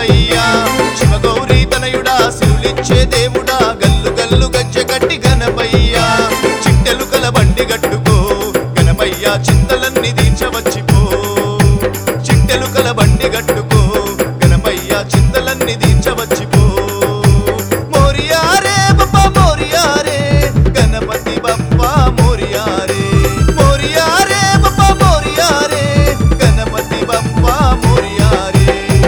గణపయ్యా శివగౌరీ తనయుడా సిరులిచ్చే దేవుడా గల్లు గల్లు గజ్జె కట్టి గణపయ్యా చిట్టెలుకల బండి గట్టుకో గణపయ్యా చింతలన్నీ తీర్చవచ్చిపో చిట్టెలుకల బండి గట్టుకో గణపయ్యా చింతలన్నీ తీర్చవచ్చిపో మోరియారే బప్ప మోరియారే గణపతి బప్ప మోరియారే మోరియారే బప్ప మోరియారే గణపతి బప్ప మోరియారే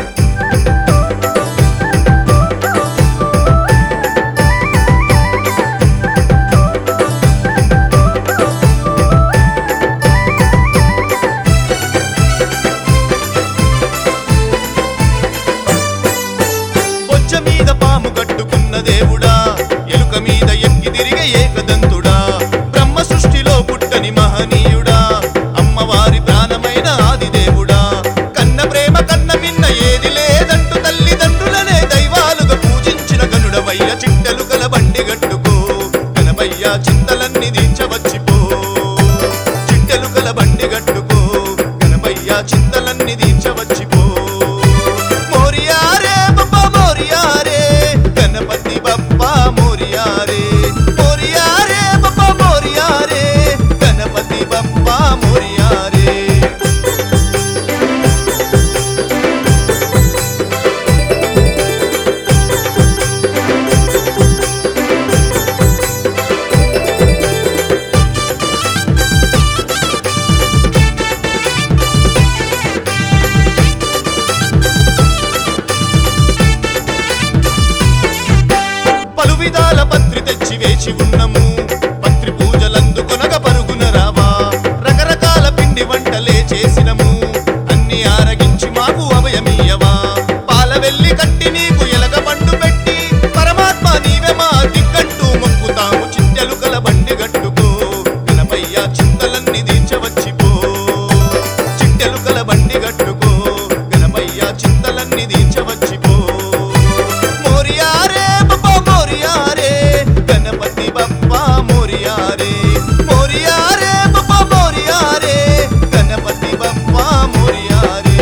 బొచ్చ మీద పాము కట్టుకున్న దేవుడా ఎలుక మీద ఎక్కి తిరిగే ఏకదంతుడా బ్రహ్మ సృష్టిలో పుట్టని మహనీయుడా అమ్మవారి ప్రాణమైన ఆది దేవుడా కన్న ప్రేమ కన్న మిన్న ఏది లేదంటూ తల్లిదండ్రులనే దైవాలుగా పూజించిన గనుడవయ్య చిట్టెలుకల బండి గట్టుకో గణపయ్య చింతలన్నీ దీర్చవచ్చిపో చిట్టెలుకల బండి గట్టుకో గణపయ్య చింతలన్నీ దీర్చవచ్చిపో మోరియారే బప్ప మోరియారే గణపతి బప్ప మోరియారే మోరియారే బప్ప మోరియారే గణపతి బప్ప మోరియారే పలు విధాల పత్రి తెచ్చి వేచి ఉన్నము పత్రి పూజలందుకొనగ పరుగున రావా రకరకాల పిండి వంటలే చేసినము అన్ని ఆరగించి మాకు అభయమీయవా పాల వెళ్ళి కట్టి నీకు ఎలగ పండు పెట్టి పరమాత్మ నీవే మా దిక్కంటూ మొక్కుతాము చిట్టెలుకల బండి గట్టుకో గణపయ్య చింతలన్నీ దీర్చవచ్చిపో చిట్టెలుకల బండి గట్టుకో గణపయ్య చింతలన్నీ దీర్చవచ్చిపో మోరియారే బప్ప మోరియారే గణపతి బప్ప మోరియారే మోరియారే బప్ప మోరియారే గణపతి బప్ప మోరియారే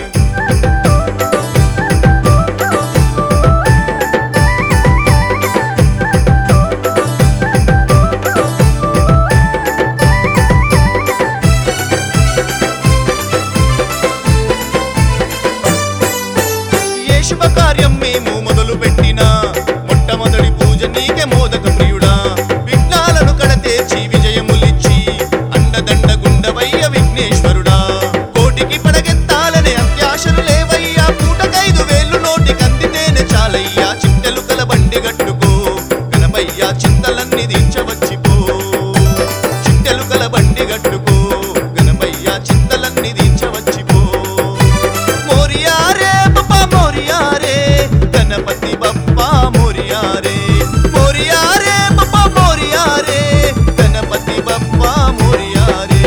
ఏ శుభకార్యం మేము మొదలు పెట్టినా మొట్టమొదటి పూజ నీకే మోదక ప్రియుడా విఘ్నాలను కడతేర్చి విజయములిచ్చి అండదండ గుండవయ్య విఘ్నేశ్వరుడా కోటికి పడగెత్తాలనే అత్యాశలు లేవయ్యా పూటకైదు వేలు నోటికి అందితేనే చాలయ్యా చిట్టెలుకల బండి గట్టుకో గణపయ్యా చింతలన్నీ దించవచ్చిపో చిట్టెలుకల బండి గట్టుకో గణపయ్యా చింతలన్నీ దించవచ్చిపో మోరియారే బప్ప మోరియారే గణపతి బప్ప మోరియారే మోరియారే బప్ప మోరియారే గణపతి బప్ప మోరియారే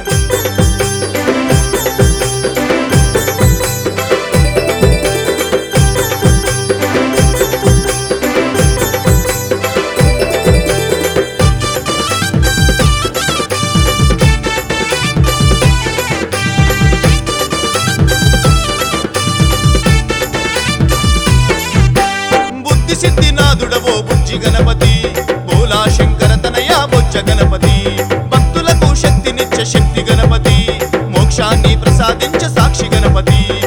బుద్ధి సిద్ధి నాదుడవో బుజ్జి గణపతి బోలా శంకర తనయ బొజ్జ గణపతి భక్తులకు శక్తినిచ్చ శక్తి గణపతి మోక్షాన్ని ప్రసాదించ సాక్షి గణపతి